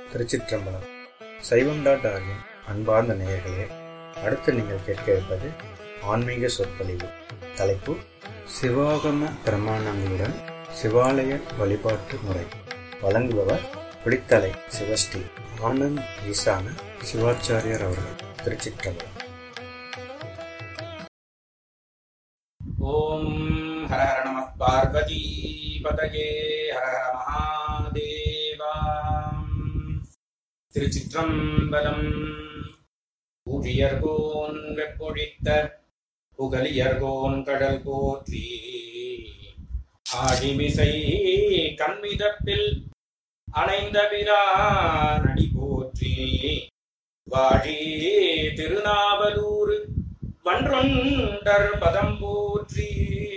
திருச்சிற்றம்பலம் சைவம் டாட் ஆர்கின் அன்பார்ந்த நேயர்களே அடுத்து நீங்கள் கேட்க இருப்பது ஆன்மீக சொற்பொழிவு தலைப்பு சிவாகம பிரமாணங்களுடன் சிவாலய வழிபாட்டு முறை வழங்குபவர் குளித்தலை சிவஸ்ரீ ஆனந்த் ஈசான சிவாச்சாரியர் அவர்கள் திருச்சிற்றம்பலம் ஓம் ஹர ஹர நம பார்வதி பதகே ஹர ஹர மகாதேவா திருச்சிற்றம்பலம் ஊழியர்கோன் வெப்பொழித்த புகலியர்கோன் கடல் போற்றி ஆடிமிசை கண்மிதப்பில் அணைந்த பிரானடி போற்றி வாழி திருநாவலூர் வன்றொண்டர் பதம் போற்றி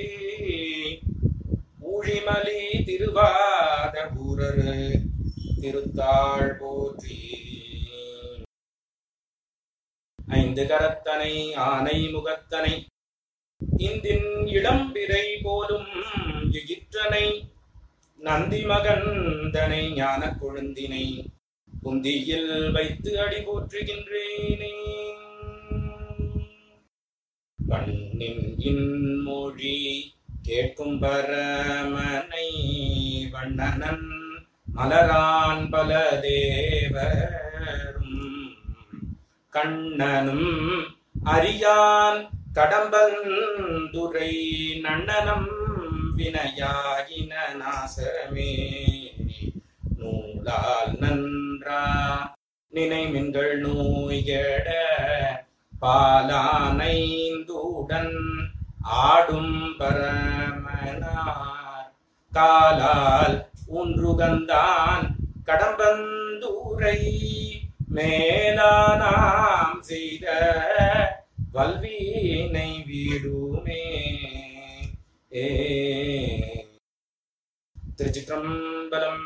ஊழிமலி திருவாத ஊரர் திருத்தாள் போற்றி ஐந்து கரத்தனை ஆனை முகத்தனை இந்தின் இளம்பிறை போலும் எகிற்றனை நந்தி மகந்தனை ஞான கொழுந்தினை குந்தியில் வைத்து அடி போற்றுகின்றேனே கண்ணின் இன்மொழி கேட்கும் பரமனை வண்ணனன் மலரான் பல தேவரும் கண்ணனும் அறியான் கடம்பந்துரை நன்னனம் வினையாயின நாசமே நூலால் நன்றா நினைமின்கள் நோய்கட பாலானைந்துடன் ஆடும் பரமனார் காலால் ஊன்றுகந்தான் கடம்பந்தூரை மேலானாம் செய்த வல்வீனை வீடுமே ஏ திருச்சிற்றம்பலம்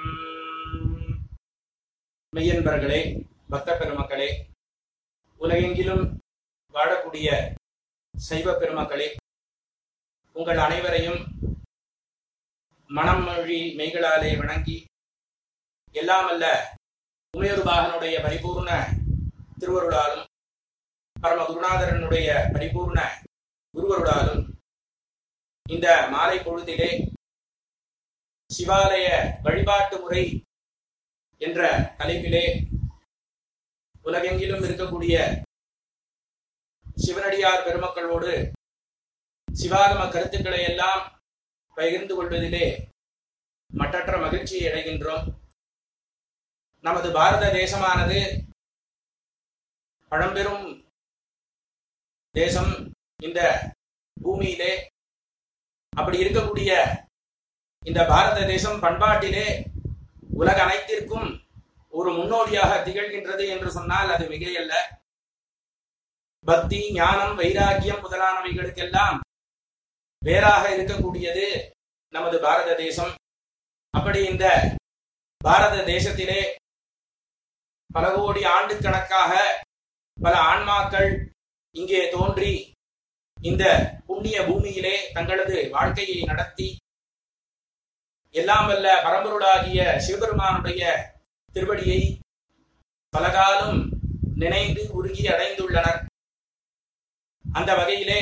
மெய்யன்பர்களே பக்த பெருமக்களே உலகெங்கிலும் வாழக்கூடிய சைவ பெருமக்களே உங்கள் அனைவரையும் மனம் மொழி மெய்களாலே வணங்கி எல்லாமல்ல உமையொருபாகனுடைய பரிபூர்ண திருவருளாலும் பரம குருநாதரனுடைய பரிபூர்ண குருவருளாலும் இந்த மாலை பொழுதிலே சிவாலய வழிபாட்டு முறை என்ற தலைப்பிலே உலகெங்கிலும் இருக்கக்கூடிய சிவனடியார் பெருமக்களோடு சிவாகம கருத்துக்களை எல்லாம் பகிர்ந்து கொள்வதிலே மற்றற்ற மகிழ்ச்சியை அடைகின்றோம் நமது பாரத தேசமானது பழம்பெரும் தேசம் இந்த பூமியிலே அப்படி இருக்கக்கூடிய இந்த பாரத தேசம் பண்பாட்டிலே உலக அனைத்திற்கும் ஒரு முன்னோடியாக திகழ்கின்றது என்று சொன்னால் அது மிகையல்ல பக்தி ஞானம் வைராக்கியம் முதலானவைகளுக்கெல்லாம் வேறாக இருக்கக்கூடியது நமது பாரத தேசம் அப்படி இந்த பாரத தேசத்திலே பல கோடி ஆண்டு கணக்காக பல ஆன்மாக்கள் இங்கே தோன்றி இந்த புண்ணிய பூமியிலே தங்களது வாழ்க்கையை நடத்தி எல்லாம் வல்ல பரம்பொருளாகிய சிவபெருமானுடைய திருவடியை பலகாலம் நினைந்து உருகி அடைந்துள்ளனர் அந்த வகையிலே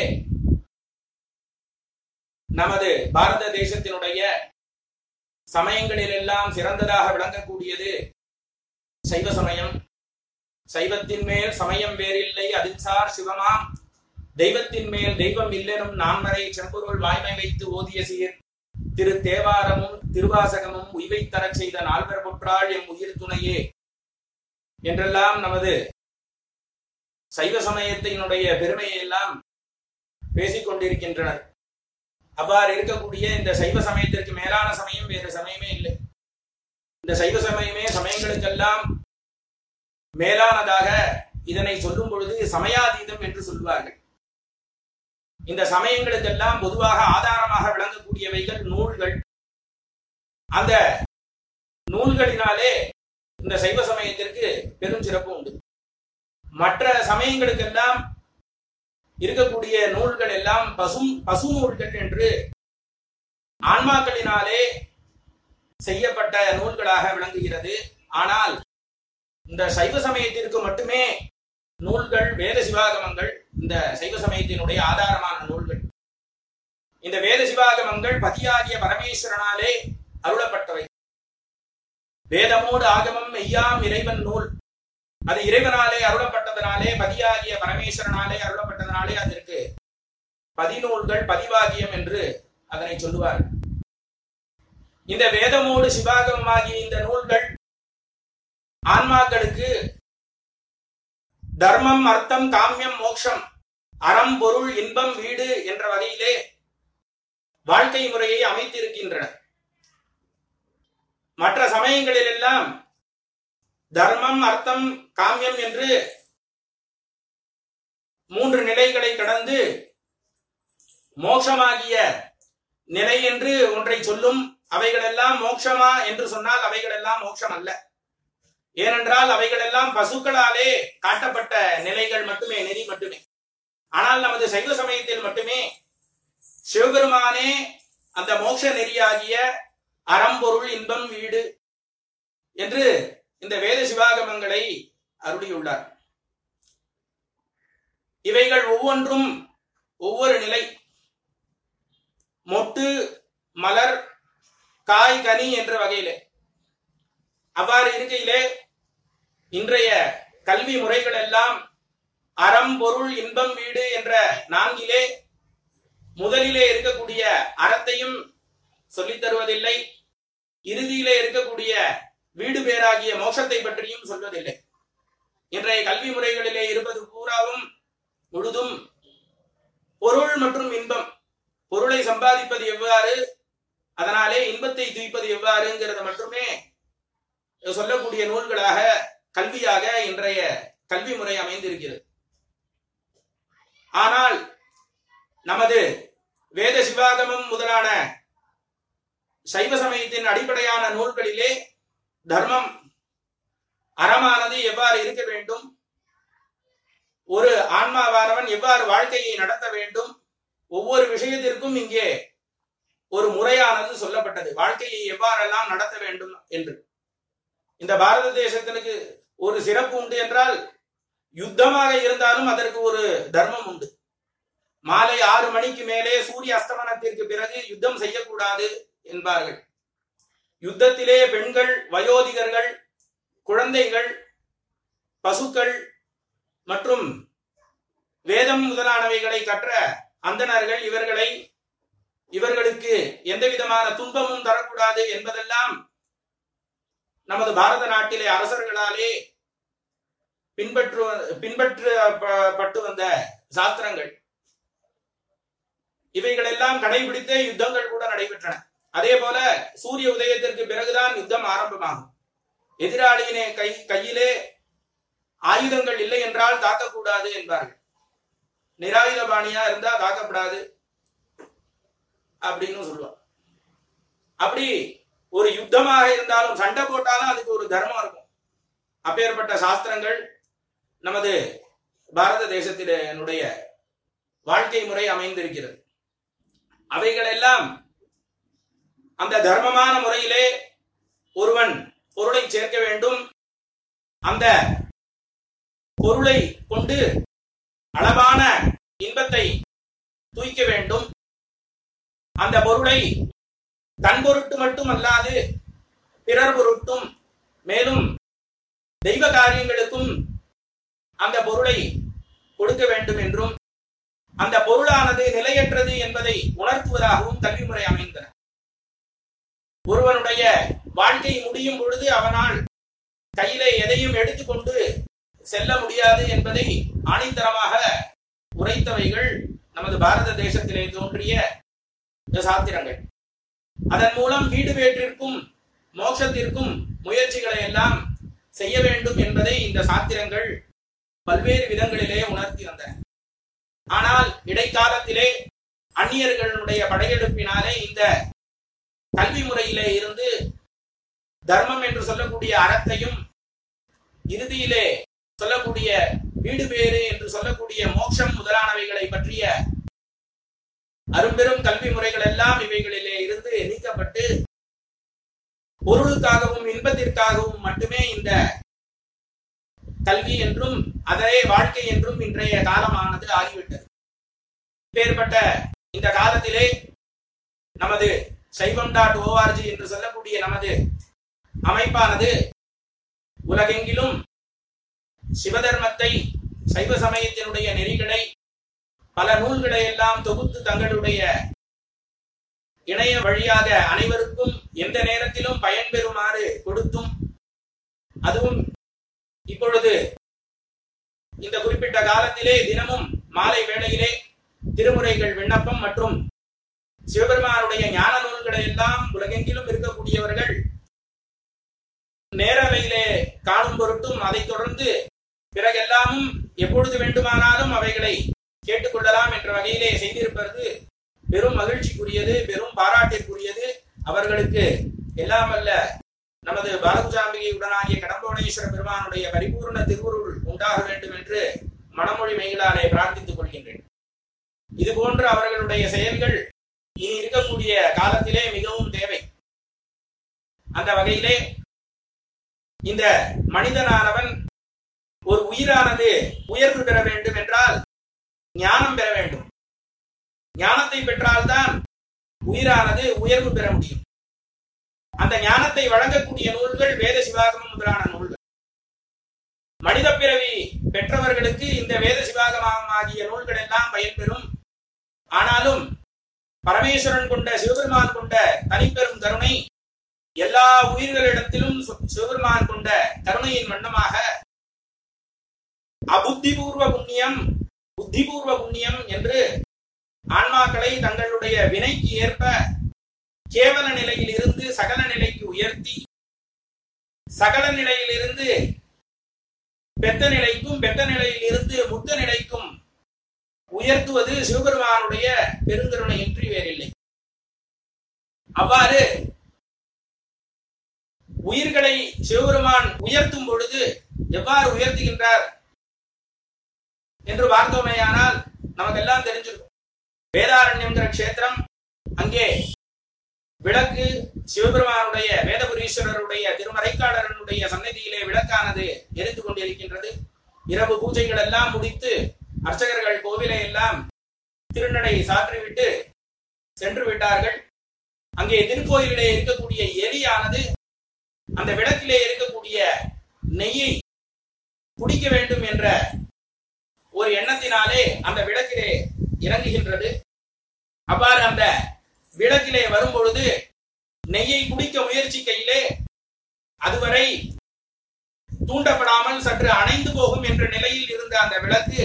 நமது பாரத தேசத்தினுடைய சமயங்களிலெல்லாம் சிறந்ததாக விளங்கக்கூடியது சைவ சமயம் சைவத்தின் மேல் சமயம் வேறில்லை அதிர்சார் சிவமாம் தெய்வத்தின் மேல் தெய்வம் இல்லெனும் நான்மறை செம்பொருள் வாய்மை வைத்து ஓதிய சீர் திரு தேவாரமும் திருவாசகமும் உய்வை தரச் செய்த நால்வர் பொற்றாள் எம் உயிர் துணையே என்றெல்லாம் நமது சைவ சமயத்தினுடைய பெருமையை எல்லாம் பேசிக் கொண்டிருக்கின்றனர் அவ்வாறு இருக்கக்கூடிய இந்த சைவ சமயத்திற்கு மேலான சமயம் வேறு சமயமே இல்லை இந்த சைவ சமயமே சமயங்களுக்கெல்லாம் மேலானதாக இதனை சொல்லும் பொழுது சமயாதீதம் என்று சொல்வார்கள் இந்த சமயங்களுக்கெல்லாம் பொதுவாக ஆதாரமாக விளங்கக்கூடியவைகள் நூல்கள் அந்த நூல்களினாலே இந்த சைவ சமயத்திற்கு பெரும் சிறப்பு உண்டு மற்ற சமயங்களுக்கெல்லாம் இருக்கக்கூடிய நூல்கள் எல்லாம் பசும் பசு நூல்கள் என்று ஆன்மாக்களினாலே செய்யப்பட்ட நூல்களாக விளங்குகிறது ஆனால் இந்த சைவ சமயத்திற்கு மட்டுமே நூல்கள் வேத சிவாகமங்கள் இந்த சைவ சமயத்தினுடைய ஆதாரமான நூல்கள் இந்த வேத சிவாகமங்கள் பதியாகிய பரமேஸ்வரனாலே அருளப்பட்டவை வேதமோடு ஆகமம் மெய்யாம் இறைவன் நூல் அது இறைவனாலே அருளப்பட்டதனாலே பதியாகிய பரமேஸ்வரனாலே அருளப்பட்டதனாலே அதற்கு பதிநூல்கள் பதிவாகியம் என்று அதனை சொல்லுவார் இந்த வேதமோடு சிவாகமமாகிய இந்த நூல்கள் ஆன்மாக்களுக்கு தர்மம் அர்த்தம் காமியம் மோட்சம் அறம் பொருள் இன்பம் வீடு என்ற வகையிலே வாழ்க்கை முறையை அமைத்திருக்கின்றன மற்ற சமயங்களில் எல்லாம் தர்மம் அர்த்தம் காமியம் என்று மூன்று நிலைகளை கடந்து மோட்சமாகிய நிலை என்று ஒன்றை சொல்லும் அவைகளெல்லாம் மோட்சமா என்று சொன்னால் அவைகளெல்லாம் மோட்சம் அல்ல ஏனென்றால் அவைகளெல்லாம் பசுக்களாலே காட்டப்பட்ட நிலைகள் மட்டுமே நெறி மட்டுமே ஆனால் நமது சைவ சமயத்தில் மட்டுமே சிவபெருமானே அந்த மோட்ச நெறியாகிய அறம்பொருள் இன்பம் வீடு என்று இந்த வேத சிவாகமங்களை அருளியுள்ளார் இவைகள் ஒவ்வொன்றும் ஒவ்வொரு நிலை மொட்டு மலர் காய் கனி என்ற வகையிலே அவ்வாறு இருக்கையிலே இன்றைய கல்வி முறைகள் எல்லாம் அறம் பொருள் இன்பம் வீடு என்ற நான்கிலே முதலிலே இருக்கக்கூடிய அறத்தையும் சொல்லித் தருவதில்லை இறுதியிலே இருக்கக்கூடிய வீடு பேராகிய மோட்சத்தை பற்றியும் சொல்வதில்லை இன்றைய கல்வி முறைகளிலே இருப்பது பூராவும் முழுதும் பொருள் மற்றும் இன்பம் பொருளை சம்பாதிப்பது எவ்வாறு அதனாலே இன்பத்தை துய்ப்பது எவ்வாறுங்கிறத மட்டுமே சொல்லக்கூடிய நூல்களாக கல்வியாக இன்றைய கல்வி முறை அமைந்திருக்கிறது ஆனால் நமது வேத சிவாகமம் முதலான சைவ சமயத்தின் அடிப்படையான நூல்களிலே தர்மம் அறமானது எவ்வாறு இருக்க வேண்டும் ஒரு ஆன்மாவானவன் எவ்வாறு வாழ்க்கையை நடத்த வேண்டும் ஒவ்வொரு விஷயத்திற்கும் இங்கே ஒரு முறையானது சொல்லப்பட்டது வாழ்க்கையை எவ்வாறெல்லாம் நடத்த வேண்டும் என்று இந்த பாரத தேசத்திற்கு ஒரு சிறப்பு உண்டு என்றால் யுத்தமாக இருந்தாலும் அதற்கு ஒரு தர்மம் உண்டு மாலை ஆறு மணிக்கு மேலே சூரிய அஸ்தமனத்திற்கு பிறகு யுத்தம் செய்யக்கூடாது என்பார்கள் யுத்தத்திலே பெண்கள் வயோதிகர்கள் குழந்தைகள் பசுக்கள் மற்றும் வேதம் முதலானவைகளை கற்ற அந்தணர்கள் இவர்களை இவர்களுக்கு எந்த விதமான துன்பமும் தரக்கூடாது என்பதெல்லாம் நமது பாரத நாட்டிலே அரசர்களாலே பின்பற்று பின்பற்றப்பட்டு வந்த சாஸ்திரங்கள் இவைகள் எல்லாம் கடைபிடித்தே யுத்தங்கள் கூட நடைபெற்றன அதே போல சூரிய உதயத்திற்கு பிறகுதான் யுத்தம் ஆரம்பமாகும் எதிராளியினை கை கையிலே ஆயுதங்கள் இல்லை என்றால் தாக்கக்கூடாது என்பார்கள் நிராயுத பாணியா இருந்தா தாக்கப்படாது அப்படின்னு சொல்லுவாங்க அப்படி ஒரு யுத்தமாக இருந்தாலும் சண்டை போட்டாலும் அதுக்கு ஒரு தர்மம் இருக்கும் அப்பேற்பட்ட சாஸ்திரங்கள் நமது பாரத தேசத்தினுடைய வாழ்க்கை முறை அமைந்திருக்கிறது அவைகள் எல்லாம் அந்த தர்மமான முறையிலே ஒருவன் பொருளை சேர்க்க வேண்டும் அந்த பொருளை கொண்டு அளவான இன்பத்தை தூய்க்க வேண்டும் அந்த பொருளை தன் பொருட்டு மட்டும் அல்லாது பிறர் பொருட்டும் மேலும் தெய்வ காரியங்களுக்கும் அந்த பொருளை கொடுக்க வேண்டும் என்றும் அந்த பொருளானது நிலையற்றது என்பதை உணர்த்துவதாகவும் கல்வி முறை அமைந்தன ஒருவனுடைய வாழ்க்கை முடியும் பொழுது அவனால் கையிலே எதையும் எடுத்துக்கொண்டு செல்ல முடியாது என்பதை ஆணித்தரமாக உரைத்தவைகள் நமது பாரத தேசத்திலே தோன்றிய சாத்திரங்கள் அதன் மூலம் வீடு வேற்றிற்கும் மோட்சத்திற்கும் முயற்சிகளை எல்லாம் செய்ய வேண்டும் என்பதை இந்த சாத்திரங்கள் பல்வேறு விதங்களிலே உணர்த்தி வந்தன ஆனால் இடைக்காலத்திலே அந்நியர்களுடைய படையெடுப்பினாலே இந்த கல்வி முறையிலே இருந்து தர்மம் என்று சொல்லக்கூடிய அறத்தையும் இறுதியிலே சொல்லக்கூடிய வீடு பேறு என்று சொல்லக்கூடிய மோட்சம் முதலானவைகளை பற்றிய அரும்பெரும் கல்வி முறைகள் எல்லாம் இவைகளிலே இருந்து நீக்கப்பட்டு பொருளுக்காகவும் இன்பத்திற்காகவும் மட்டுமே இந்த கல்வி என்றும் அதே வாழ்க்கை என்றும் இன்றைய காலமானது ஆகிவிட்டது இப்பேற்பட்ட இந்த காலத்திலே நமது சைவம் டாட் ஓஆர்ஜி என்று சொல்லக்கூடிய நமது அமைப்பானது உலகெங்கிலும் சிவதர்மத்தை சைவ சமயத்தினுடைய நெறிகளை பல நூல்களை எல்லாம் தொகுத்து தங்களுடைய இணைய வழியாக அனைவருக்கும் எந்த நேரத்திலும் பயன்பெறுமாறு கொடுத்தும் அதுவும் இப்பொழுது இந்த குறிப்பிட்ட காலத்திலே தினமும் மாலை வேளையிலே திருமுறைகள் விண்ணப்பம் மற்றும் சிவபெருமானுடைய ஞான நூல்களை எல்லாம் உலகெங்கிலும் இருக்கக்கூடியவர்கள் நேரலையிலே காணும் பொருட்டும் அதைத் தொடர்ந்து பிறகெல்லாமும் எப்பொழுது வேண்டுமானாலும் அவைகளை கேட்டுக்கொள்ளலாம் என்ற வகையிலே செய்திருப்பது பெரும் மகிழ்ச்சிக்குரியது பெரும் பாராட்டிற்குரியது அவர்களுக்கு எல்லாம் அல்ல நமது பாலகுஜாம்பிகை உடனாகிய கடம்போடேஸ்வர பெருமானுடைய பரிபூர்ண திருவுருள் உண்டாக வேண்டும் என்று மனமொழி மெய்களாலே பிரார்த்தித்துக் கொள்கின்றேன் இது போன்ற அவர்களுடைய செயல்கள் இனி இருக்கக்கூடிய காலத்திலே மிகவும் தேவை அந்த வகையிலே இந்த மனிதனானவன் ஒரு உயிரானது உயர்வு பெற வேண்டும் என்றால் ஞானம் பெற வேண்டும் ஞானத்தை பெற்றால்தான் உயிரானது உயர்வு பெற முடியும் அந்த ஞானத்தை வழங்கக்கூடிய நூல்கள் வேத சிவாகமம் முதலான நூல்கள் மனித பிறவி பெற்றவர்களுக்கு இந்த வேத சிவாகமம் ஆகிய நூல்கள் எல்லாம் பயன்பெறும் ஆனாலும் பரமேஸ்வரன் கொண்ட சிவபெருமான் கொண்ட தனிப்பெரும் கருணை எல்லா உயிர்களிடத்திலும் சிவபெருமான் கொண்ட கருணையின் வண்ணமாக அபுத்திபூர்வ புண்ணியம் புத்திபூர்வ புண்ணியம் என்று ஆன்மாக்களை தங்களுடைய வினைக்கு ஏற்ப கேவல நிலையில் இருந்து சகல நிலைக்கு உயர்த்தி சகல நிலையிலிருந்து பெத்த நிலைக்கும் பெத்த நிலையில் இருந்து முத்த நிலைக்கும் உயர்த்துவது சிவபெருமானுடைய பெருங்கருணை என்று வேறில்லை அவ்வாறு உயிர்களை சிவபெருமான் உயர்த்தும் பொழுது எவ்வாறு உயர்த்துகின்றார் என்று பார்த்தோமேயானால் நமக்கெல்லாம் தெரிஞ்சிருக்கும் வேதாரண்யம்ங்கிற கஷேத்திரம் அங்கே விளக்கு சிவபெருமானுடைய வேதபுரீஸ்வரருடைய திருமறைக்காடரனுடைய சன்னதியிலே விளக்கானது எரிந்து கொண்டிருக்கின்றது இரவு பூஜைகள் எல்லாம் முடித்து அர்ச்சகர்கள் கோவிலை எல்லாம் திருநடை சாற்றிவிட்டு சென்று விட்டார்கள் அங்கே திருக்கோயிலிலே இருக்கக்கூடிய எலியானது அந்த விளக்கிலே இருக்கக்கூடிய நெய்யை குடிக்க வேண்டும் என்ற ஒரு எண்ணத்தினாலே அந்த விளக்கிலே இறங்குகின்றது அவ்வாறு அந்த விளக்கிலே வரும் பொழுது நெய்யை குடிக்க முயற்சிக்கையிலே அதுவரை தூண்டப்படாமல் சற்று அணைந்து போகும் என்ற நிலையில் இருந்த அந்த விளக்கு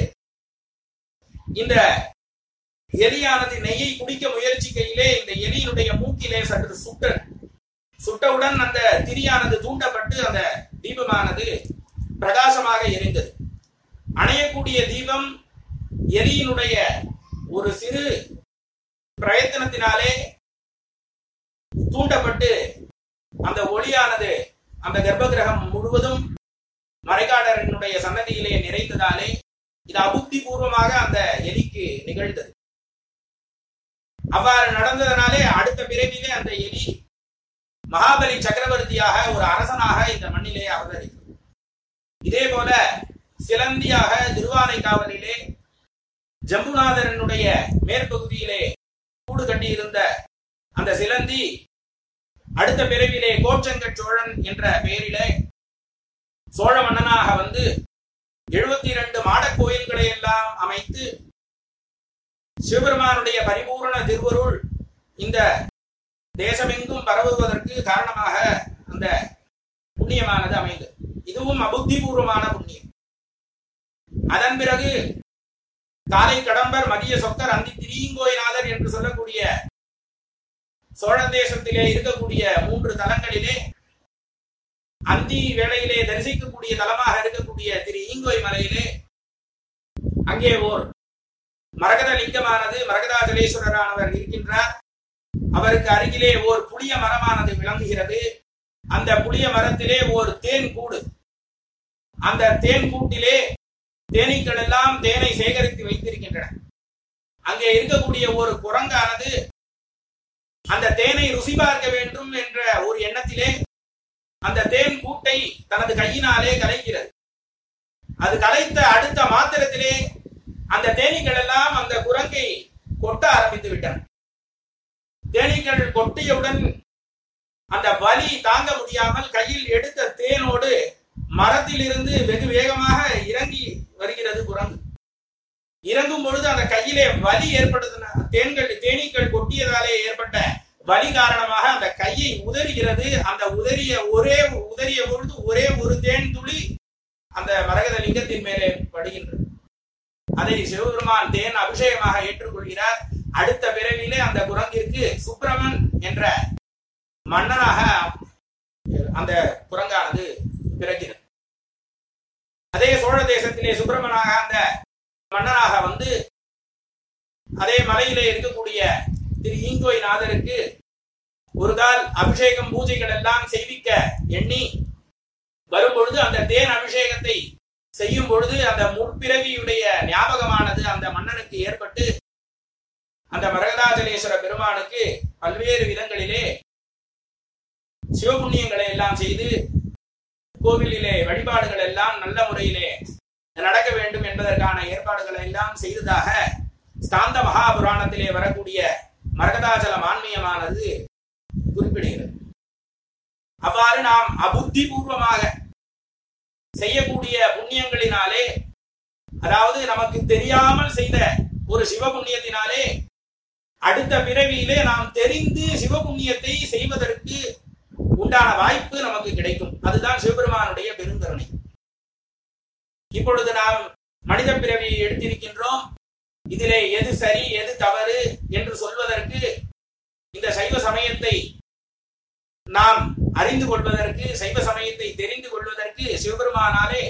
இந்த எலியானது நெய்யை குடிக்க முயற்சிக்கையிலே இந்த எலியினுடைய மூக்கிலே சற்று சுட்ட சுட்டவுடன் அந்த திரியானது தூண்டப்பட்டு அந்த தீபமானது பிரகாசமாக எரிந்தது அணையக்கூடிய தீபம் எலியினுடைய ஒரு சிறு பிரயத்தனத்தினாலே தூண்டப்பட்டு அந்த ஒளியானது அந்த கர்ப்பகிரகம் முழுவதும் மறைகாடரனுடைய சன்னதியிலே நிறைந்ததாலே இது அபுக்தி பூர்வமாக அந்த எலிக்கு நிகழ்ந்தது அவ்வாறு நடந்ததனாலே அடுத்த பிறவிலே அந்த எலி மகாபலி சக்கரவர்த்தியாக ஒரு அரசனாக இந்த மண்ணிலே அவதரித்தது இதே போல சிலந்தியாக திருவானைக்காவலிலே ஜம்புநாதரனுடைய மேற்பகுதியிலே கூடு கட்டியிருந்த அந்த சிலந்தி அடுத்த பிறவிலே கோச்சங்க சோழன் என்ற பெயரிலே சோழ மன்னனாக வந்து எழுபத்தி இரண்டு மாடக் கோயில்களை எல்லாம் அமைத்து சிவபெருமானுடைய பரிபூரண திருவருள் இந்த தேசமெங்கும் பரவுவதற்கு காரணமாக அந்த புண்ணியமானது அமைந்தது இதுவும் அபுத்திபூர்வமான புண்ணியம் அதன் பிறகு காலை கடம்பர் மதிய சொக்கர் அந்தி திரியங்கோயிநாதர் என்று சொல்லக்கூடிய சோழ தேசத்திலே இருக்கக்கூடிய மூன்று தலங்களிலே அந்தி வேளையிலே தரிசிக்கக்கூடிய தலமாக இருக்கக்கூடிய திரு ஈங்கோய் மலையிலே அங்கே ஓர் மரகத லிங்கமானது மரகதாஜலேஸ்வரரானவர் இருக்கின்றார் அவருக்கு அருகிலே ஓர் புளிய மரமானது விளங்குகிறது அந்த புளிய மரத்திலே ஒரு தேன் கூடு அந்த தேன் கூட்டிலே தேனீக்கள் எல்லாம் தேனை சேகரித்து வைத்திருக்கின்றன அங்கே இருக்கக்கூடிய ஒரு குரங்கானது அந்த தேனை ருசி பார்க்க வேண்டும் என்ற ஒரு எண்ணத்திலே அந்த தேன் கூட்டை தனது கையினாலே கலைக்கிறது அது கலைத்த அடுத்த மாத்திரத்திலே அந்த தேனீக்கள் எல்லாம் அந்த குரங்கை கொட்ட ஆரம்பித்து விட்டன தேனீக்கள் கொட்டியவுடன் அந்த வலி தாங்க முடியாமல் கையில் எடுத்த தேனோடு மரத்தில் இருந்து வெகு வேகமாக இறங்கி வருகிறது குரங்கு இறங்கும் பொழுது அந்த கையிலே வலி ஏற்படுத்தின தேன்கள் தேனீக்கள் கொட்டியதாலே ஏற்பட்ட வலி காரணமாக அந்த கையை உதறுகிறது அந்த உதறிய ஒரே உதறிய பொழுது ஒரே ஒரு தேன் துளி அந்த மரகத லிங்கத்தின் மேலே படுகின்றது அதை சிவபெருமான் தேன் அபிஷேகமாக ஏற்றுக்கொள்கிறார் அடுத்த பிறவியிலே அந்த குரங்கிற்கு சுப்பிரமன் என்ற மன்னனாக அந்த குரங்கானது பிறக்கிறது அதே சோழ தேசத்திலே சுப்பிரமனாக அந்த மன்னனாக வந்து அதே மலையிலே இருக்கக்கூடிய திரு ஈங்கோய் நாதருக்கு ஒரு கால் அபிஷேகம் பூஜைகள் எல்லாம் செய்விக்க எண்ணி வரும் பொழுது அந்த தேன் அபிஷேகத்தை செய்யும் பொழுது அந்த முற்பிறவியுடைய ஞாபகமானது அந்த மன்னனுக்கு ஏற்பட்டு அந்த மரகதாஜலேஸ்வர பெருமானுக்கு பல்வேறு விதங்களிலே சிவபுண்ணியங்களை எல்லாம் செய்து கோவிலிலே வழிபாடுகள் எல்லாம் நல்ல முறையிலே நடக்க வேண்டும் என்பதற்கான ஏற்பாடுகளை எல்லாம் செய்ததாக ஸ்காந்த மகாபுராணத்திலே வரக்கூடிய மரகதாச்சல மான்மியமானது குறிப்பிடுகிறது அவ்வாறு நாம் அபுத்தி பூர்வமாக செய்யக்கூடிய புண்ணியங்களினாலே அதாவது நமக்கு தெரியாமல் செய்த ஒரு சிவபுண்ணியத்தினாலே அடுத்த பிறவியிலே நாம் தெரிந்து சிவபுண்ணியத்தை செய்வதற்கு உண்டான வாய்ப்பு நமக்கு கிடைக்கும் அதுதான் சிவபெருமானுடைய பெருங்கருணை இப்பொழுது நாம் மனித பிறவியை எடுத்திருக்கின்றோம் இதிலே எது சரி எது தவறு என்று சொல்வதற்கு இந்த சைவ சமயத்தை நாம் அறிந்து கொள்வதற்கு சைவ சமயத்தை தெரிந்து கொள்வதற்கு சிவபெருமானாலே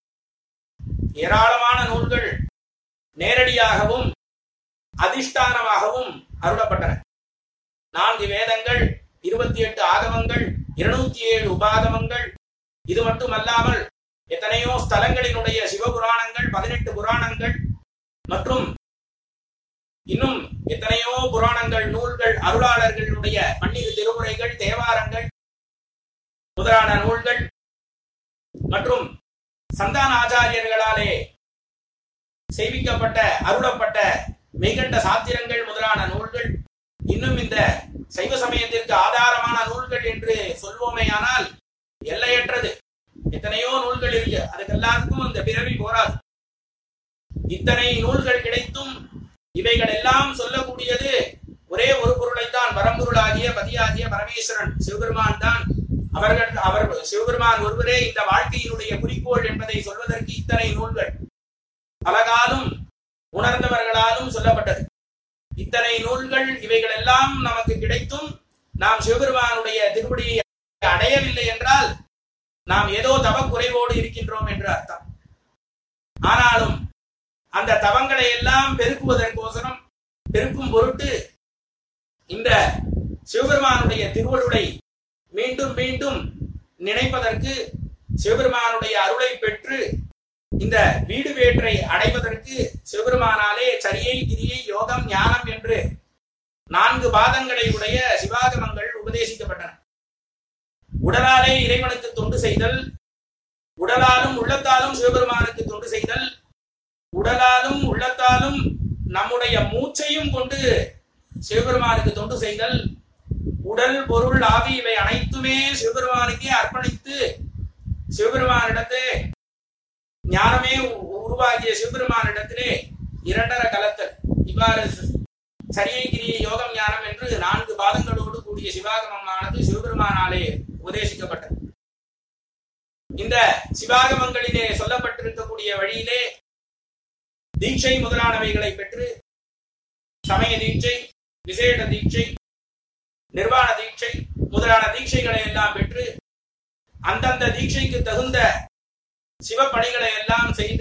ஏராளமான நூல்கள் நேரடியாகவும் அதிஷ்டானமாகவும் அருளப்பட்டன நான்கு வேதங்கள் இருபத்தி எட்டு ஆகமங்கள் இருநூத்தி ஏழு உபாகமங்கள் இது மட்டுமல்லாமல் எத்தனையோ ஸ்தலங்களினுடைய சிவபுராணங்கள் பதினெட்டு புராணங்கள் மற்றும் இன்னும் எத்தனையோ புராணங்கள் நூல்கள் அருளாளர்களுடைய பன்னிரு திருமுறைகள் தேவாரங்கள் முதலான நூல்கள் மற்றும் சந்தான ஆச்சாரியர்களாலே செய்விக்கப்பட்ட அருளப்பட்ட மெய்கண்ட சாத்திரங்கள் முதலான நூல்கள் இன்னும் இந்த சைவ சமயத்திற்கு ஆதாரமான நூல்கள் என்று சொல்வோமேயானால் எல்லையற்றது எத்தனையோ நூல்கள் இருக்கு அதுக்கு எல்லாருக்கும் இந்த பிறவி போராது இத்தனை நூல்கள் கிடைத்தும் இவைகள் எல்லாம் சொல்லக்கூடியது ஒரே ஒரு பொருளைத்தான் பரம்பொருளாகிய பதியாகிய பரமேஸ்வரன் சிவபெருமான் தான் அவர்கள் அவர் சிவபெருமான் ஒருவரே இந்த வாழ்க்கையினுடைய குறிக்கோள் என்பதை சொல்வதற்கு இத்தனை நூல்கள் பலகாலும் உணர்ந்தவர்களாலும் சொல்லப்பட்டது இத்தனை நூல்கள் இவைகள் எல்லாம் நமக்கு கிடைத்தும் நாம் சிவபெருமானுடைய திருப்படியை அடையவில்லை என்றால் நாம் ஏதோ தவ குறைவோடு இருக்கின்றோம் என்று அர்த்தம் ஆனாலும் அந்த தவங்களை எல்லாம் பெருக்குவதற்கோசரம் பெருக்கும் பொருட்டு இந்த சிவபெருமானுடைய திருவருளை மீண்டும் மீண்டும் நினைப்பதற்கு சிவபெருமானுடைய அருளை பெற்று இந்த வீடு வேற்றை அடைவதற்கு சிவபெருமானாலே சரியை கிரியை யோகம் ஞானம் என்று நான்கு பாதங்களை உடைய சிவாகமங்கள் உபதேசிக்கப்பட்டன உடலாலே இறைவனுக்கு தொண்டு செய்தல் உடலாலும் உள்ளத்தாலும் சிவபெருமானுக்கு தொண்டு செய்தல் உடலாலும் உள்ளத்தாலும் நம்முடைய மூச்சையும் கொண்டு சிவபெருமானுக்கு தொண்டு செய்தல் உடல் பொருள் ஆவி இவை அனைத்துமே சிவபெருமானுக்கே அர்ப்பணித்து சிவபெருமானிடத்தே ஞானமே உருவாகிய சிவபெருமானிடத்திலே இரண்டர கலத்தல் இவ்வாறு சரியை கிரியை யோகம் ஞானம் என்று நான்கு பாதங்களோடு கூடிய சிவாகமமானது சிவபெருமானாலே உபதேசிக்கப்பட்டது இந்த சிவாகமங்களிலே சொல்லப்பட்டிருக்கக்கூடிய வழியிலே தீட்சை முதலானவைகளை பெற்று சமய தீட்சை விசேட தீட்சை நிர்வாண தீட்சை முதலான தீட்சைகளை எல்லாம் பெற்று அந்தந்த தீட்சைக்கு தகுந்த சிவ பணிகளை எல்லாம் செய்து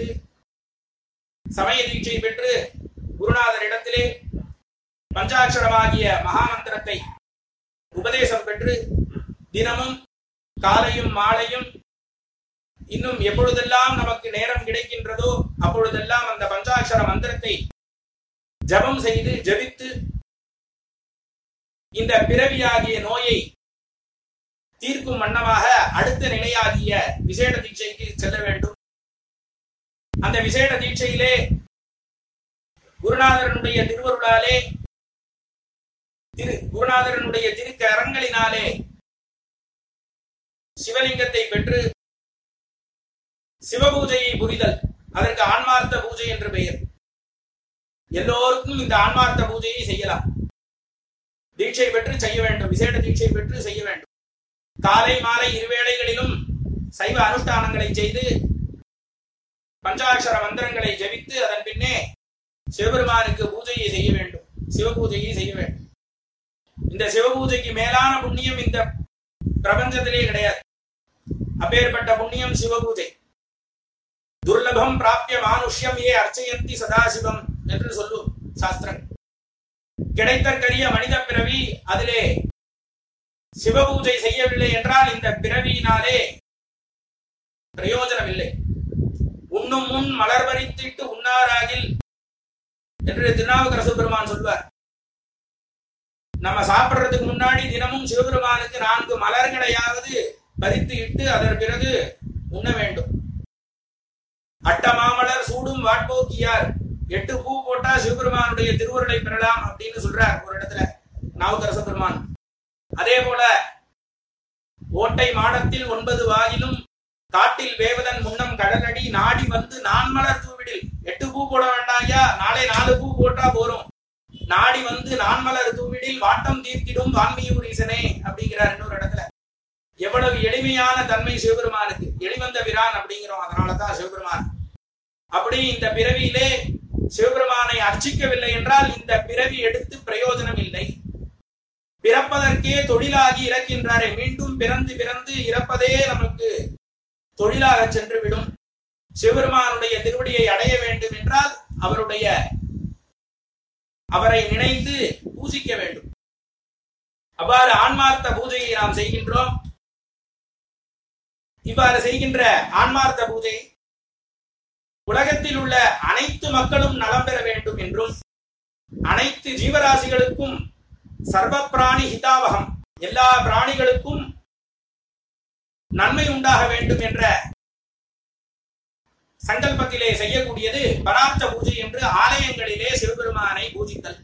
சமய தீட்சை பெற்று குருநாதர் இடத்திலே பஞ்சாட்சரமாகிய மகாமந்திரத்தை உபதேசம் பெற்று தினமும் காலையும் மாலையும் இன்னும் எப்பொழுதெல்லாம் நமக்கு நேரம் கிடைக்கின்றதோ அப்பொழுதெல்லாம் அந்த பஞ்சாட்சர மந்திரத்தை ஜபம் செய்து ஜபித்து இந்த பிறவியாகிய நோயை தீர்க்கும் வண்ணமாக அடுத்த நிலையாகிய விசேட தீட்சைக்கு செல்ல வேண்டும் அந்த விசேட தீட்சையிலே குருநாதரனுடைய திருவருளாலே திரு குருநாதரனுடைய திருக்கரங்களினாலே சிவலிங்கத்தை பெற்று சிவபூஜையை புரிதல் அதற்கு ஆன்மார்த்த பூஜை என்று பெயர் எல்லோருக்கும் இந்த ஆன்மார்த்த பூஜையை செய்யலாம் தீட்சை பெற்று செய்ய வேண்டும் விசேட தீட்சை பெற்று செய்ய வேண்டும் காலை மாலை இருவேளைகளிலும் சைவ அனுஷ்டானங்களை செய்து பஞ்சாட்சர மந்திரங்களை ஜெபித்து அதன் பின்னே சிவபெருமானுக்கு பூஜையை செய்ய வேண்டும் சிவபூஜையை செய்ய வேண்டும் இந்த சிவபூஜைக்கு மேலான புண்ணியம் இந்த பிரபஞ்சத்திலே கிடையாது அப்பேற்பட்ட புண்ணியம் சிவபூஜை துர்லபம் பிராபிய மானுஷ்யம் ஏ அர்ச்சயந்தி சதாசிவம் என்று சொல்லும் சாஸ்திரம் கிடைத்தற்கரிய மனித பிறவி அதிலே சிவபூஜை செய்யவில்லை என்றால் இந்த பிறவியினாலே பிரயோஜனம் இல்லை உண்ணும் முன் மலர் பறித்திட்டு உண்ணாராகில் என்று திருநாவுக்கரசு பெருமான் சொல்வார் நம்ம சாப்பிடுறதுக்கு முன்னாடி தினமும் சிவபெருமானுக்கு நான்கு மலர்களையாவது பறித்து இட்டு அதன் பிறகு உண்ண வேண்டும் அட்டமாமலர் சூடும் வாட்போக்கியார் எட்டு பூ போட்டா சிவபெருமானுடைய திருவருளை பெறலாம் அப்படின்னு சொல்றார் ஒரு இடத்துல நாவுக்கரச பெருமான் அதே போல ஓட்டை மாடத்தில் ஒன்பது வாயிலும் காட்டில் வேவதன் முன்னம் கடலடி நாடி வந்து நான் மலர் தூவிடில் எட்டு பூ போட வேண்டாயா நாளை நாலு பூ போட்டா போறோம் நாடி வந்து நான் மலர் தூவிடில் வாட்டம் தீர்த்திடும் வான்மியூர் ஈசனே அப்படிங்கிறார் இன்னொரு இடத்துல எவ்வளவு எளிமையான தன்மை சிவபெருமானுக்கு எளிவந்த பிரான் அப்படிங்கிறோம் அதனாலதான் சிவபெருமான் அப்படி இந்த பிறவியிலே சிவபெருமானை அர்ச்சிக்கவில்லை என்றால் இந்த பிறவி எடுத்து பிரயோஜனம் இல்லை பிறப்பதற்கே தொழிலாகி இறக்கின்றாரே மீண்டும் பிறந்து பிறந்து இறப்பதே நமக்கு தொழிலாக சென்று விடும் சிவபெருமானுடைய திருவடியை அடைய வேண்டும் என்றால் அவருடைய அவரை நினைந்து பூஜிக்க வேண்டும் அவ்வாறு ஆன்மார்த்த பூஜையை நாம் செய்கின்றோம் இவ்வாறு செய்கின்ற ஆன்மார்த்த பூஜை உலகத்தில் உள்ள அனைத்து மக்களும் நலம் பெற வேண்டும் என்றும் அனைத்து ஜீவராசிகளுக்கும் சர்வ பிராணி ஹிதாவகம் எல்லா பிராணிகளுக்கும் நன்மை உண்டாக வேண்டும் என்ற சங்கல்பத்திலே செய்யக்கூடியது பரார்த்த பூஜை என்று ஆலயங்களிலே சிவபெருமானை பூஜித்தல்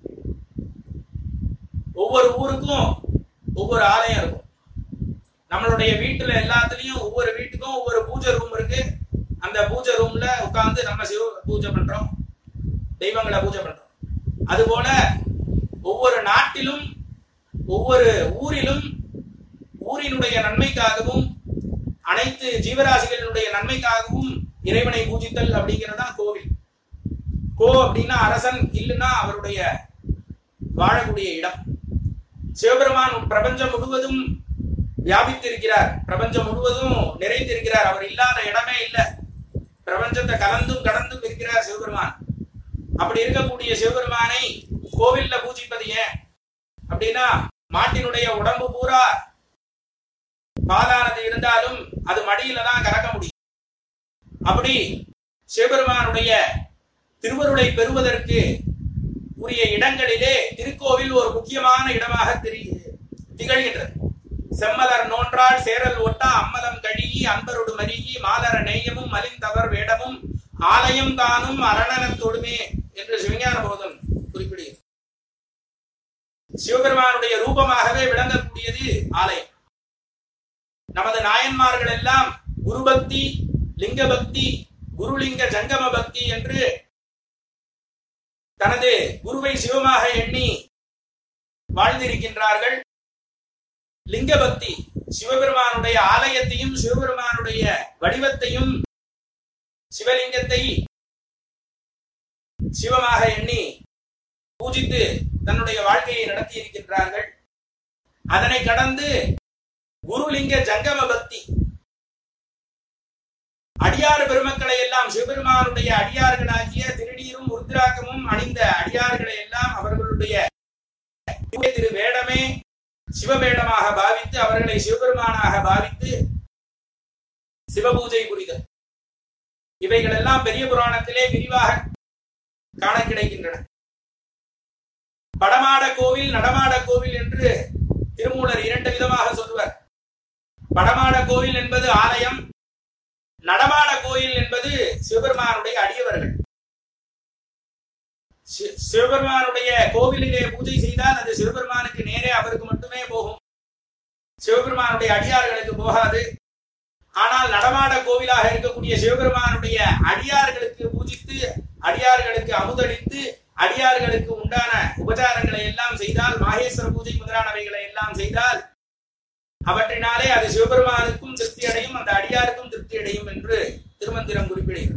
ஒவ்வொரு ஊருக்கும் ஒவ்வொரு ஆலயம் இருக்கும் நம்மளுடைய வீட்டுல எல்லாத்துலயும் ஒவ்வொரு வீட்டுக்கும் ஒவ்வொரு பூஜை ரூம் இருக்கு அந்த பூஜை ரூம்ல உட்கார்ந்து நம்ம சிவ பூஜை பண்றோம் தெய்வங்களை பூஜை பண்றோம் அதுபோல ஒவ்வொரு நாட்டிலும் ஒவ்வொரு ஊரிலும் ஊரினுடைய நன்மைக்காகவும் அனைத்து ஜீவராசிகளினுடைய நன்மைக்காகவும் இறைவனை பூஜித்தல் அப்படிங்கிறதா கோவில் கோ அப்படின்னா அரசன் இல்லைன்னா அவருடைய வாழக்கூடிய இடம் சிவபெருமான் பிரபஞ்சம் முழுவதும் வியாபித்திருக்கிறார் பிரபஞ்சம் முழுவதும் நிறைந்திருக்கிறார் அவர் இல்லாத இடமே இல்லை பிரபஞ்சத்தை கலந்தும் கடந்தும் இருக்கிறார் சிவபெருமான் அப்படி இருக்கக்கூடிய சிவபெருமானை கோவில்ல பூஜிப்பது ஏன் அப்படின்னா மாட்டினுடைய உடம்பு பூரா பாலானது இருந்தாலும் அது மடியில தான் கறக்க முடியும் அப்படி சிவபெருமானுடைய திருவருளை பெறுவதற்கு உரிய இடங்களிலே திருக்கோவில் ஒரு முக்கியமான இடமாக தெரி திகழ்கின்றது செம்மலர் நோன்றால் சேரல் ஒட்டா அம்மலம் கழியி அன்பரொடு மருகி மாலர நேயமும் மலிந்தவர் வேடமும் ஆலயம் தானும் அரணனத்தொடுமே என்று சிவஞான போதம் குறிப்பிடுகிறது சிவபெருமானுடைய ரூபமாகவே விளங்கக்கூடியது ஆலயம் நமது நாயன்மார்கள் எல்லாம் குரு பக்தி லிங்க பக்தி குருலிங்க ஜங்கம பக்தி என்று தனது குருவை சிவமாக எண்ணி வாழ்ந்திருக்கின்றார்கள் லிங்க பக்தி சிவபெருமானுடைய ஆலயத்தையும் சிவபெருமானுடைய வடிவத்தையும் சிவலிங்கத்தை சிவமாக எண்ணி பூஜித்து தன்னுடைய வாழ்க்கையை நடத்தி இருக்கின்றார்கள் அதனை கடந்து குருலிங்க ஜங்கம பக்தி அடியார் பெருமக்களை எல்லாம் சிவபெருமானுடைய அடியார்களாகிய திருநீரும் உருத்ராக்கமும் அணிந்த அடியார்களை எல்லாம் அவர்களுடைய திரு வேடமே சிவவேடமாக பாவித்து அவர்களை சிவபெருமானாக பாவித்து சிவபூஜை புரிதல் இவைகள் எல்லாம் பெரிய புராணத்திலே விரிவாக காண கிடைக்கின்றன படமாட கோவில் நடமாட கோவில் என்று திருமூலர் இரண்டு விதமாக சொல்லுவர் படமாட கோவில் என்பது ஆலயம் நடமாட கோயில் என்பது சிவபெருமானுடைய அடியவர்கள் சி- சிவபெருமானுடைய கோவிலிலே பூஜை செய்தால் அது சிவபெருமானுக்கு நேரே அவருக்கு மட்டுமே போகும் சிவபெருமானுடைய அடியார்களுக்கு போகாது ஆனால் நடமாட கோவிலாக இருக்கக்கூடிய சிவபெருமானுடைய அடியார்களுக்கு பூஜித்து அடியார்களுக்கு அமுதளித்து அடியார்களுக்கு உண்டான உபச்சாரங்களை எல்லாம் செய்தால் மாகேஸ்வர பூஜை முதலானவைகளை எல்லாம் செய்தால் அவற்றினாலே அது சிவபெருமானுக்கும் திருப்தி அடையும் அந்த அடியாருக்கும் திருப்தி அடையும் என்று திருமந்திரம் குறிப்பிடுகிறது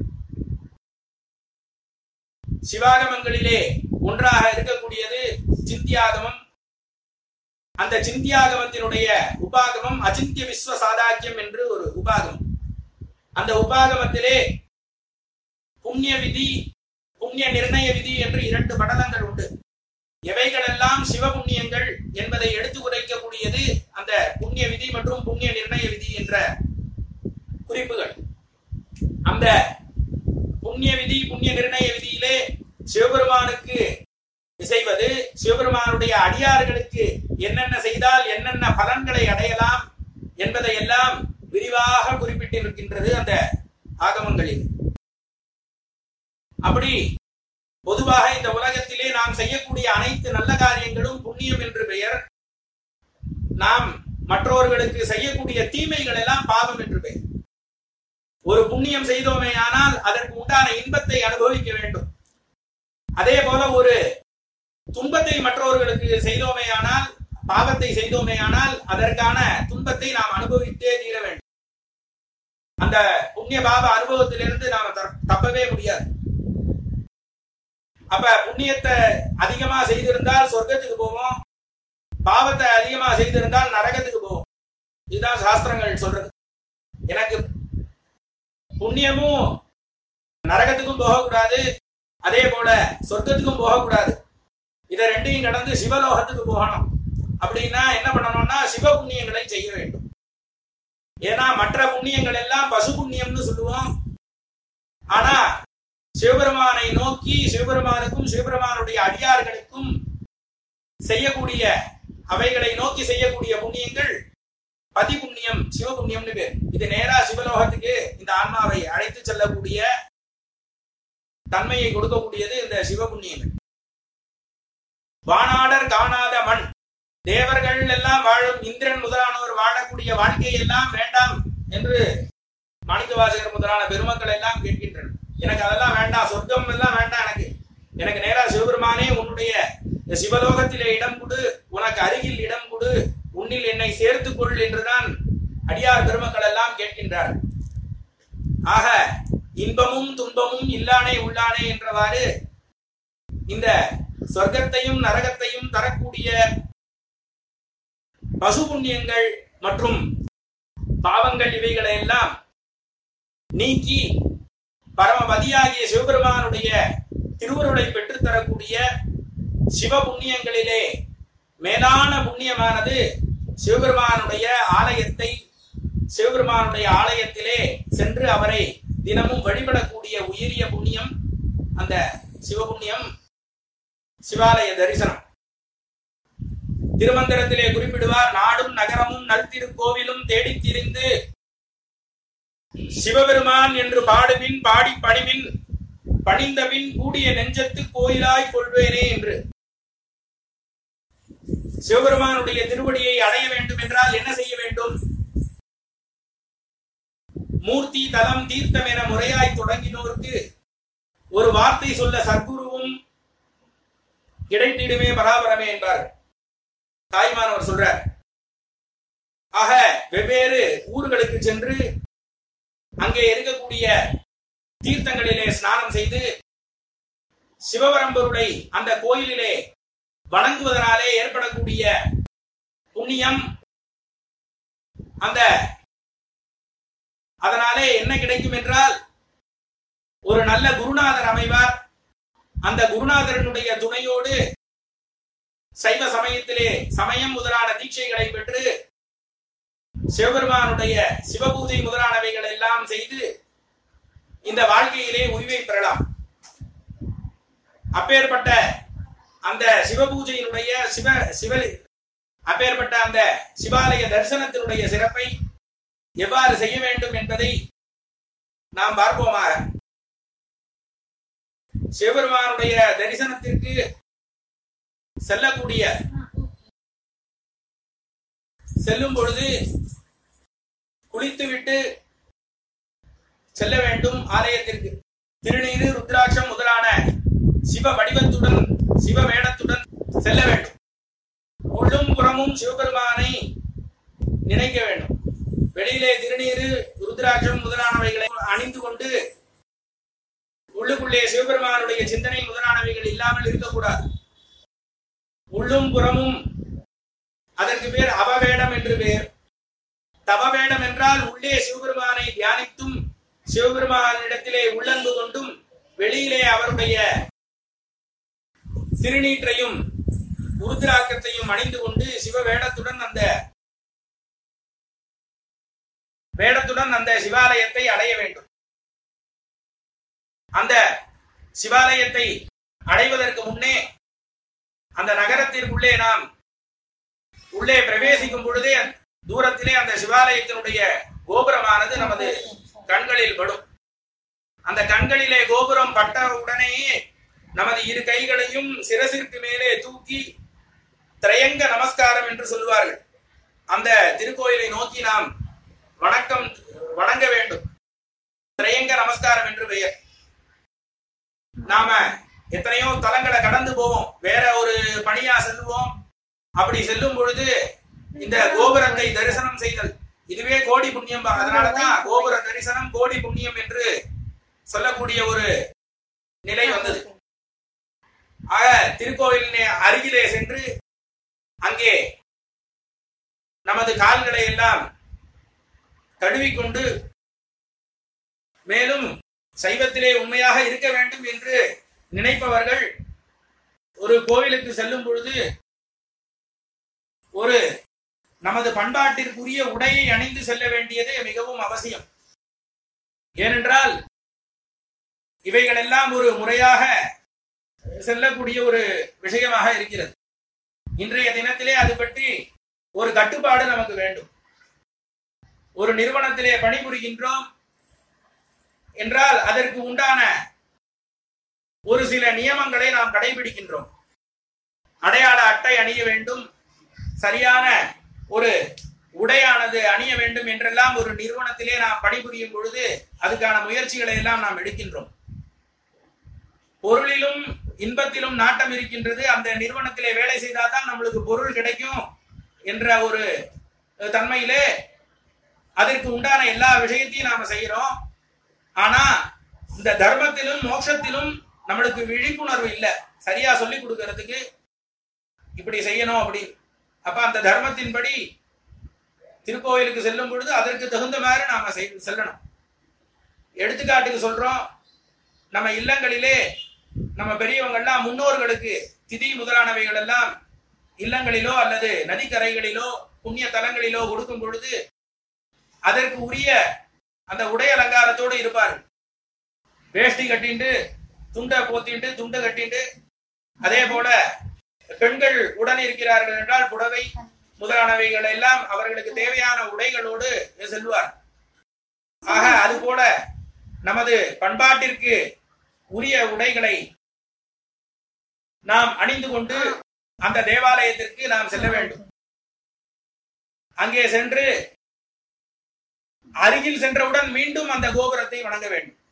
சிவாகமங்களிலே ஒன்றாக இருக்கக்கூடியது சிந்தியாகமம் அந்த சிந்தியாகமத்தினுடைய உபாகமம் அச்சிந்திய விஸ்வ சாதாக்கியம் என்று ஒரு உபாகமம் அந்த உபாகமத்திலே புண்ணிய விதி புண்ணிய நிர்ணய விதி என்று இரண்டு படலங்கள் உண்டு எவைகளெல்லாம் சிவபுண்ணியங்கள் என்பதை எடுத்து உரைக்கக்கூடியது அந்த புண்ணிய விதி மற்றும் புண்ணிய நிர்ணய விதி என்ற குறிப்புகள் அந்த புண்ணிய விதி புண்ணிய நிர்ணய விதியிலே சிவபெருமானுக்கு செய்வது சிவபெருமானுடைய அடியார்களுக்கு என்னென்ன செய்தால் என்னென்ன பலன்களை அடையலாம் என்பதை எல்லாம் விரிவாக குறிப்பிட்டிருக்கின்றது அந்த ஆகமங்களில் அப்படி பொதுவாக இந்த உலகத்திலே நாம் செய்யக்கூடிய அனைத்து நல்ல காரியங்களும் புண்ணியம் என்று பெயர் நாம் மற்றவர்களுக்கு செய்யக்கூடிய தீமைகள் எல்லாம் பாவம் என்று பெயர் ஒரு புண்ணியம் செய்தோமே ஆனால் அதற்கு உண்டான இன்பத்தை அனுபவிக்க வேண்டும் அதே போல ஒரு துன்பத்தை மற்றவர்களுக்கு செய்தோமேயானால் பாவத்தை செய்தோமேயானால் அதற்கான துன்பத்தை நாம் அனுபவித்தே தீர வேண்டும் அந்த புண்ணிய பாவ அனுபவத்திலிருந்து நாம் தப்- தப்பவே முடியாது அப்ப புண்ணியத்தை அதிகமா செய்திருந்தால் சொர்க்கத்துக்கு போவோம் பாவத்தை அதிகமா செய்திருந்தால் நரகத்துக்கு போவோம் இதுதான் சாஸ்திரங்கள் சொல்றது எனக்கு புண்ணியமும் நரகத்துக்கும் போகக்கூடாது அதே போல சொர்க்கத்துக்கும் போகக்கூடாது இதை ரெண்டையும் கடந்து சிவலோகத்துக்கு போகணும் அப்படின்னா என்ன பண்ணணும்னா சிவ புண்ணியங்களை செய்ய வேண்டும் ஏன்னா மற்ற புண்ணியங்கள் எல்லாம் பசு புண்ணியம்னு சொல்லுவோம் ஆனா சிவபெருமானை நோக்கி சிவபெருமானுக்கும் சிவபெருமானுடைய அடியார்களுக்கும் செய்யக்கூடிய அவைகளை நோக்கி செய்யக்கூடிய புண்ணியங்கள் பதி புண்ணியம் சிவபுண்ணியம்னு பேர் இது நேரா சிவலோகத்துக்கு இந்த ஆன்மாவை அழைத்து செல்லக்கூடிய தன்மையை கொடுக்கக்கூடியது இந்த சிவபுண்ணியங்கள் வானாடர் காணாத மண் தேவர்கள் எல்லாம் வாழும் இந்திரன் முதலானவர் வாழக்கூடிய வாழ்க்கை எல்லாம் வேண்டாம் என்று மாணிக்கவாசகர் முதலான பெருமக்கள் எல்லாம் கேட்கின்றனர் எனக்கு அதெல்லாம் வேண்டாம் சொர்க்கம் எல்லாம் வேண்டாம் எனக்கு எனக்கு நேரா சிவபெருமானே உன்னுடைய இந்த சிவலோகத்திலே இடம் கொடு உனக்கு அருகில் இடம் கொடு உன்னில் என்னை சேர்த்துக் கொள் என்றுதான் அடியார் பெருமக்கள் எல்லாம் கேட்கின்றார் ஆக இன்பமும் துன்பமும் இல்லானே உள்ளானே என்றவாறு இந்த சொர்க்கத்தையும் நரகத்தையும் தரக்கூடிய பசு புண்ணியங்கள் மற்றும் பாவங்கள் இவைகளை எல்லாம் நீக்கி பரமபதியாகிய சிவபெருமானுடைய திருவருளை பெற்றுத் தரக்கூடிய சிவ புண்ணியங்களிலே மேலான புண்ணியமானது சிவபெருமானுடைய ஆலயத்தை சிவபெருமானுடைய ஆலயத்திலே சென்று அவரை தினமும் வழிபடக்கூடிய உயரிய புண்ணியம் அந்த சிவபுண்ணியம் சிவாலய தரிசனம் திருமந்திரத்திலே குறிப்பிடுவார் நாடும் நகரமும் நல்திருக்கோவிலும் தேடித் திரிந்து சிவபெருமான் என்று பாடுவின் பாடி பணிவின் பணிந்தபின் கூடிய நெஞ்சத்து கோயிலாய் கொள்வேனே என்று சிவபெருமானுடைய திருவடியை அடைய வேண்டும் என்றால் என்ன செய்ய வேண்டும் மூர்த்தி தலம் தீர்த்தம் என முறையாய் தொடங்கினோருக்கு ஒரு வார்த்தை சொல்ல சத்குருவும் கிடைத்திடுமே பராபரமே என்பார் தாய்மானவர் சொல்றார் ஆக வெவ்வேறு ஊர்களுக்கு சென்று அங்கே இருக்கக்கூடிய தீர்த்தங்களிலே ஸ்நானம் செய்து சிவபரம்பருடைய அந்த கோயிலிலே வணங்குவதனாலே ஏற்படக்கூடிய புண்ணியம் அந்த அதனாலே என்ன கிடைக்கும் என்றால் ஒரு நல்ல குருநாதர் அமைவார் அந்த குருநாதரனுடைய துணையோடு சைவ சமயத்திலே சமயம் முதலான தீட்சைகளை பெற்று சிவபெருமானுடைய சிவபூஜை முதலானவைகள் எல்லாம் செய்து இந்த வாழ்க்கையிலே உய்வை பெறலாம் அப்பேற்பட்ட அந்த சிவபூஜையினுடைய சிவ சிவ அப்பேற்பட்ட அந்த சிவாலய தரிசனத்தினுடைய சிறப்பை எவ்வாறு செய்ய வேண்டும் என்பதை நாம் பார்ப்போமாக சிவபெருமானுடைய தரிசனத்திற்கு செல்லக்கூடிய செல்லும் பொழுது குளித்துவிட்டு செல்ல வேண்டும் ஆலயத்திற்கு திருநீரு ருத்ராட்சம் முதலான சிவ வடிவத்துடன் சிவ வேடத்துடன் செல்ல வேண்டும் உள்ளும் புறமும் சிவபெருமானை நினைக்க வேண்டும் வெளியிலே திருநீரு ருத்ராட்சம் முதலானவைகளை அணிந்து கொண்டு உள்ளுக்குள்ளே சிவபெருமானுடைய சிந்தனை முதலானவைகள் இல்லாமல் இருக்கக்கூடாது உள்ளும் புறமும் அதற்கு பேர் அவவேடம் என்று பேர் தவவேடம் என்றால் உள்ளே சிவபெருமானை தியானித்தும் சிவபெருமானிடத்திலே உள்ளன்பு கொண்டும் வெளியிலே அவருடைய திருநீற்றையும் உருத்திராக்கத்தையும் அணிந்து கொண்டு சிவ வேடத்துடன் அந்த வேடத்துடன் அந்த சிவாலயத்தை அடைய வேண்டும் அந்த சிவாலயத்தை அடைவதற்கு முன்னே அந்த நகரத்திற்குள்ளே நாம் உள்ளே பிரவேசிக்கும் பொழுதே தூரத்திலே அந்த சிவாலயத்தினுடைய கோபுரமானது நமது கண்களில் படும் அந்த கண்களிலே கோபுரம் பட்ட உடனேயே நமது இரு கைகளையும் சிரசிற்கு மேலே தூக்கி திரையங்க நமஸ்காரம் என்று சொல்லுவார்கள் அந்த திருக்கோயிலை நோக்கி நாம் வணக்கம் வணங்க வேண்டும் திரையங்க நமஸ்காரம் என்று பெயர் நாம எத்தனையோ தலங்களை கடந்து போவோம் வேற ஒரு பணியா செல்லுவோம் அப்படி செல்லும் பொழுது இந்த கோபுரத்தை தரிசனம் செய்தல் இதுவே கோடி புண்ணியம் அதனாலதான் கோபுர தரிசனம் கோடி புண்ணியம் என்று சொல்லக்கூடிய ஒரு நிலை வந்தது ஆக திருக்கோயிலின் அருகிலே சென்று அங்கே நமது கால்களை எல்லாம் கழுவிக்கொண்டு மேலும் சைவத்திலே உண்மையாக இருக்க வேண்டும் என்று நினைப்பவர்கள் ஒரு கோவிலுக்கு செல்லும் பொழுது ஒரு நமது பண்பாட்டிற்குரிய உடையை அணிந்து செல்ல வேண்டியது மிகவும் அவசியம் ஏனென்றால் இவைகளெல்லாம் ஒரு முறையாக செல்லக்கூடிய ஒரு விஷயமாக இருக்கிறது இன்றைய தினத்திலே அது பற்றி ஒரு கட்டுப்பாடு நமக்கு வேண்டும் ஒரு நிறுவனத்திலே பணிபுரிகின்றோம் என்றால் அதற்கு உண்டான ஒரு சில நியமங்களை நாம் கடைபிடிக்கின்றோம் அடையாள அட்டை அணிய வேண்டும் சரியான ஒரு உடையானது அணிய வேண்டும் என்றெல்லாம் ஒரு நிறுவனத்திலே நாம் பணிபுரியும் பொழுது அதுக்கான முயற்சிகளை எல்லாம் நாம் எடுக்கின்றோம் பொருளிலும் இன்பத்திலும் நாட்டம் இருக்கின்றது அந்த நிறுவனத்திலே வேலை செய்தால்தான் நம்மளுக்கு பொருள் கிடைக்கும் என்ற ஒரு தன்மையிலே அதற்கு உண்டான எல்லா விஷயத்தையும் நாம செய்யறோம் ஆனா இந்த தர்மத்திலும் மோட்சத்திலும் நம்மளுக்கு விழிப்புணர்வு இல்லை சரியா சொல்லி கொடுக்கறதுக்கு இப்படி செய்யணும் அப்படி அப்ப அந்த தர்மத்தின்படி திருக்கோயிலுக்கு செல்லும் பொழுது அதற்கு தகுந்த மாதிரி நாம செய்- செல்லணும் எடுத்துக்காட்டுக்கு சொல்றோம் நம்ம இல்லங்களிலே நம்ம பெரியவங்கள்லாம் முன்னோர்களுக்கு திதி முதலானவைகள் எல்லாம் இல்லங்களிலோ அல்லது நதிக்கரைகளிலோ புண்ணிய தலங்களிலோ கொடுக்கும் பொழுது அதற்கு உரிய அந்த உடை அலங்காரத்தோடு இருப்பார்கள் வேஷ்டி கட்டிண்டு துண்டை போத்திண்டு துண்டை கட்டிண்டு அதே போல பெண்கள் உடன் இருக்கிறார்கள் என்றால் புடவை முதலானவைகள் எல்லாம் அவர்களுக்கு தேவையான உடைகளோடு செல்வார் ஆக அது போல நமது பண்பாட்டிற்கு உரிய உடைகளை நாம் அணிந்து கொண்டு அந்த தேவாலயத்திற்கு நாம் செல்ல வேண்டும் அங்கே சென்று அருகில் சென்றவுடன் மீண்டும் அந்த கோபுரத்தை வணங்க வேண்டும்